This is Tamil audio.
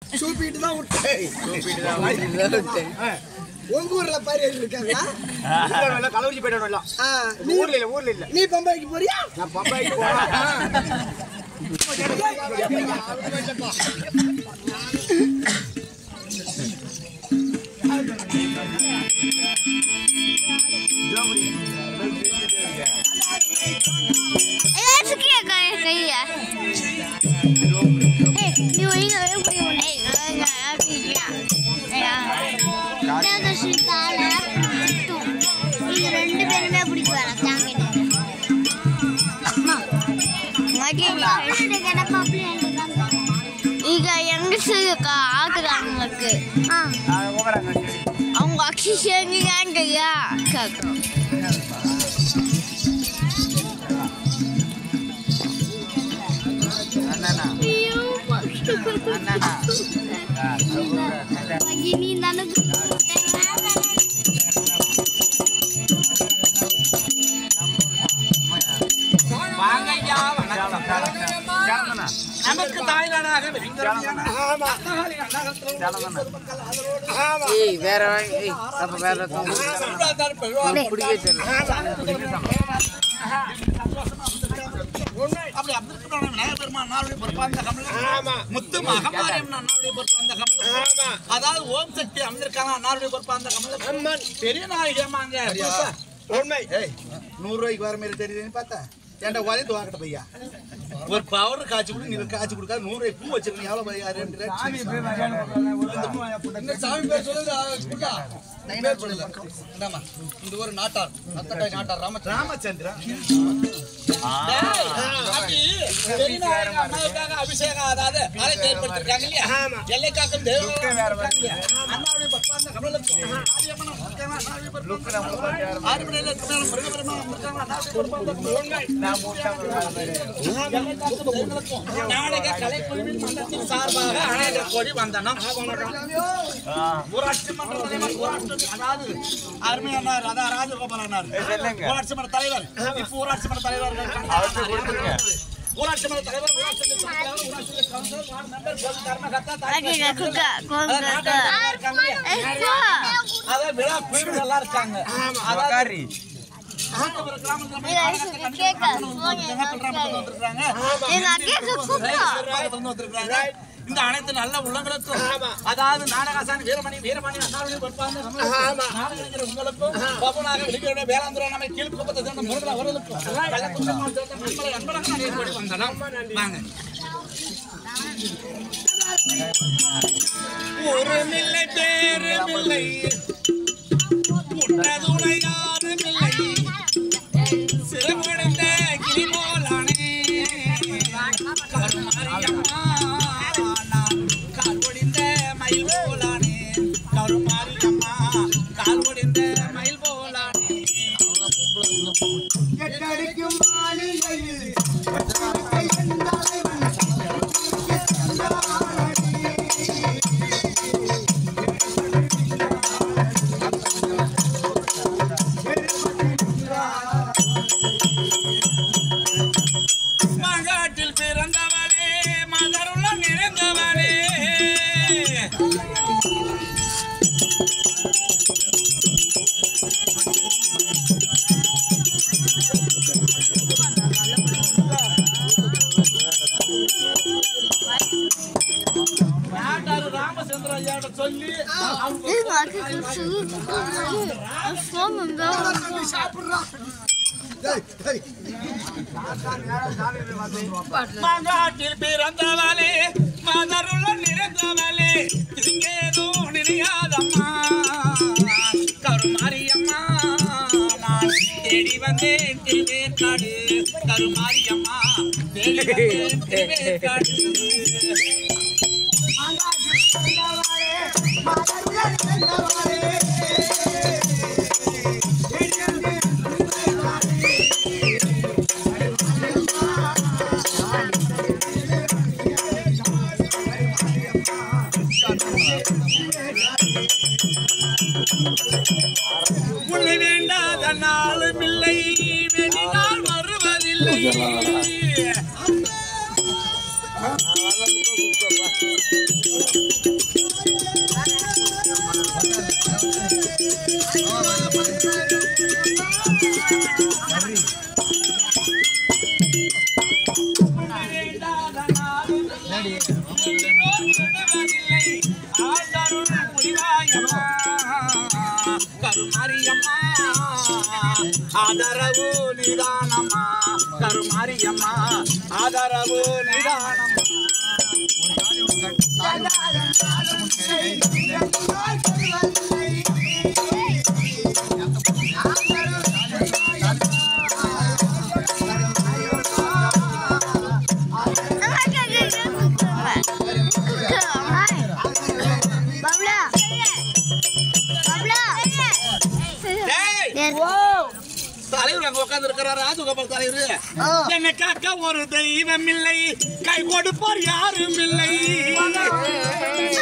சூப்பிட்டு தான் விட்டேன் உங்க ஊர்ல பாரு இருக்காங்களா கலவரிச்சு போயிடணும் ஆ, நீ ஊர்ல இல்ல ஊர்ல இல்ல நீ பம்பாய்க்கு போறியா நான் பம்பாய்க்கு போறேன் எல்லாரும் கை கைய நீ ஒரு一个人不用那个呀呀不一样哎呀那个是கால இது ரெண்டு பேருமே பிடிக்கும் எனக்கு தாங்கிட்டு ಈಗ ಹೆಂಗಸಕ್ಕ ಆಕದಂಗಕ್ಕೆ அவங்க ஆக்சிஜன் ஏன்டையா கேட்கும் நீ ನನಗೆ நமக்கு தாய்நாடாக ஏய் வேற வாங்கி ஏய் அப்ப வேற ஒருத்தவங்க பிடிக்கவே தெரியல அப்படி அப்துல் கலாம் விநாயகர் பெருமான் நாளுடைய பொறுப்பாந்த கமலம் முத்து மகமாரியம் நாளுடைய பொறுப்பாந்த கமலம் அதாவது ஓம் சக்தி அமர்ந்திருக்காங்க அண்ணாருடைய பொறுப்பாந்த கமலம் பெரிய நாயகமாங்க உண்மை நூறு ரூபாய்க்கு வர மாதிரி தெரியுதுன்னு பார்த்தா ஏன்டா உதவி வாங்கிட்ட பையா ஒரு பவர் காய்ச்சி கூட நீ காய்ச்சி கொடுக்காது நூறு ரூபாய் பூ வச்சிருக்கீங்க எவ்வளவு பையா ரெண்டு ரேட் சாமி பேர் சொல்லுங்க பேர் சொல்லல இந்தாம்மா, இந்த ஒரு நாட்டார் அத்தட்டை நாட்டார் ராமச்சந்திரன் ராமச்சந்திரன் அபிஷேகம் அதாவது அழைத்து ஏற்படுத்திருக்காங்க இல்லையா எல்லை காக்கும் தெய்வம் அண்ணாவுடைய பக்வாந்த கமலத்துக்கும் ஆரியம்மனும் இருக்காங்க, அண்ணாவுடைய பக்வாந்த ஆறுமணியில இருக்கிறாங்க, முருகப்பெருமான் இருக்காங்க, அண்ணாவுடைய பக்வாந்த உண்மை. எல்லை காக்கும் தெய்வங்களுக்கும் நாடக கலைக்குழுவின் மன்றத்தின் சார்பாக அநேக கோடி வந்தனம் ஊராட்சி மன்ற தலைவர் ஊராட்சி அதாவது அருமையானார் அதான் ராஜகோபாலனார் ஊராட்சி மன்ற தலைவர் இப்ப ஊராட்சி மன்ற தலைவர் ஊராட்சி மன்ற தலைவர் ஊராட்சி மன்ற தலைவர், ஊராட்சி மன்ற கவுன்சிலர் வார்டு மெம்பர் பொது கர்மகர்த்தா அடிங்க தலைவர், குக்கா அதாவது நாட்டார் இருக்காங்க இல்லையா? அதாவது விழா குழுவினர் எல்லாம் இருக்காங்க அதாவது ஆத்தபுரம் கிராமத்துல போய் நாடகத்தை கண்டுபிடிச்சு கிராமத்துல வந்திருக்காங்க. எங்க அக்கேக்கு குக்கா நிர்வாகத்துல வந்திருக்காங்க. இந்த அனைத்து நல்ல உள்ளங்களுக்கும் அதாவது நாடகாசான் வீரமணி வீரமணி அண்ணாவுடைய பொறுப்பான நாடகங்கள் உங்களுக்கும் பவனாக வெளிக்கிற வேளாந்தூர் நம்ம கீழ்குப்பத்தை சேர்ந்த முருகன் அவர்களுக்கும் கள்ளக்குறிச்சி சேர்ந்த மண்மலை அன்பழகன் அநேக கோடி வந்தனம் வாங்க ஒரு மில்லை பேருமில்லை உன்னதுணை யாருமில்லை சிறமடைந்த கிளிமோலானே கருமாரியம்மா நான் கால் ஒடிந்த மயில் போலானே கருமாரியம்மா கால் ஒடிந்த மயில் போலானே எட்டடிக்கும் மாளிகையில் மகாட்டில் பிறந்தவளே மகருள்ள நிறைந்தவளே நாட்டாரு ராமச்சந்திர ஐயாட்ட சொல்லி எங்க அக்கேக்கு சுகு சோமங்க மகாட்டில் பிறந்தவளே மதருள்ள நிறைந்தவளே இங்கேதும் நினையாதம்மா கருமாரியம்மா நான் தேடி வந்தேன் திருவேற்காடு கருமாரியம்மா தேடி வந்தேன் திருவேற்காடு உன்னை வேண்டாத நாளும் இல்லை வெளிநாள் வருவதில்லை விடுவதில்லை ஆண்டருள் புரிவாயம்மா கருமாரியம்மா ஆதரவு நிதானம்மா கருமாரியம்மா ஆதரவு நிதானம்மா பப்ளா பப்ளா டேய் தலைவர் அங்க உட்கார்ந்து இருக்கிறாரு ராஜகோபால் தலைவர் என்னை காக்க ஒரு தெய்வம் இல்லை கை கொடுப்பார் யாரும் இல்லை